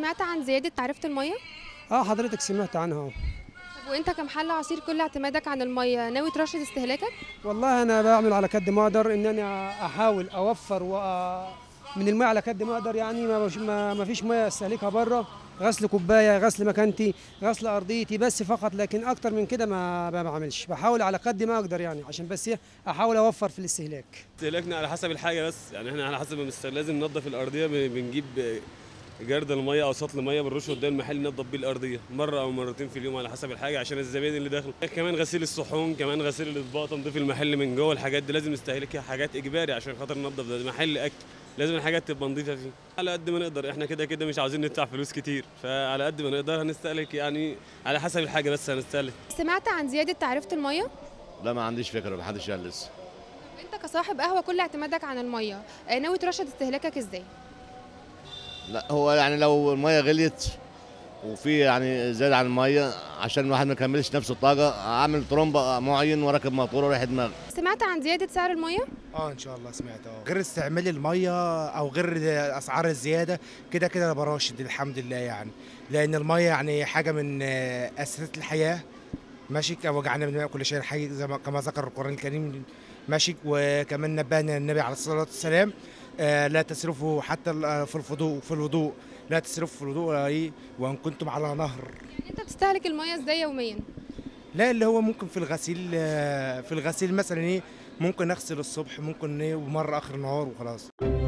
سمعت عن زيادة تعرفة المية؟ اه حضرتك سمعت عنها أهو. طب وانت كمحل عصير كل اعتمادك عن المية ناوي ترشد استهلاكك؟ والله انا بعمل على قد ما اقدر ان انا احاول اوفر و من الماء على قد ما اقدر يعني ما بش- ما ما فيش ميه استهلكها بره غسل كوبايه غسل مكانتي غسل ارضيتي بس فقط لكن اكتر من كده ما ما بعملش بحاول على قد ما اقدر يعني عشان بس إيه احاول اوفر في الاستهلاك استهلاكنا على حسب الحاجه بس يعني احنا على حسب ما بنست- لازم ننظف الارضيه ب- بنجيب جرد الميه او سطل ميه بنرشه قدام المحل ننظف بيه الارضيه مره او مرتين في اليوم على حسب الحاجه عشان الزبائن اللي داخل كمان غسيل الصحون كمان غسيل الاطباق تنظيف المحل من جوه الحاجات دي لازم نستهلكها حاجات اجباري عشان خاطر ننظف ده محل اكل لازم الحاجات تبقى نظيفه فيه على قد ما نقدر احنا كده كده مش عاوزين ندفع فلوس كتير فعلى قد ما نقدر هنستهلك يعني على حسب الحاجه بس هنستهلك سمعت عن زيادة تعرفة المية؟ لا ما عنديش فكره محدش قال لسه انت كصاحب قهوة كل اعتمادك عن المية آه، ناوي ترشد استهلاكك ازاي؟ لا هو يعني لو الميه غليت وفي يعني زاد عن الميه عشان الواحد ما يكملش نفس الطاقه اعمل ترومبه معين وراكب موتور ورايح دماغ سمعت عن زيادة سعر المية؟ اه ان شاء الله سمعت اه غير استعمال الميه او غير اسعار الزياده كده كده انا براشد الحمد لله يعني لان الميه يعني حاجه من آه، اساسات الحياه ماشي وجعلنا من الماء كل شيء حي زي ما كما ذكر القران الكريم ماشي وكمان نبهنا النبي عليه الصلاه والسلام آه، لا تسرفوا حتى ال- آه، في الوضوء في الوضوء لا تسرفوا في الوضوء آه، ايه وان كنتم على نهر يعني انت بتستهلك المية ازاي يوميا؟ لا اللي هو ممكن في الغسيل آه، في الغسيل مثلا ايه ممكن اغسل الصبح ممكن ايه ومره اخر النهار وخلاص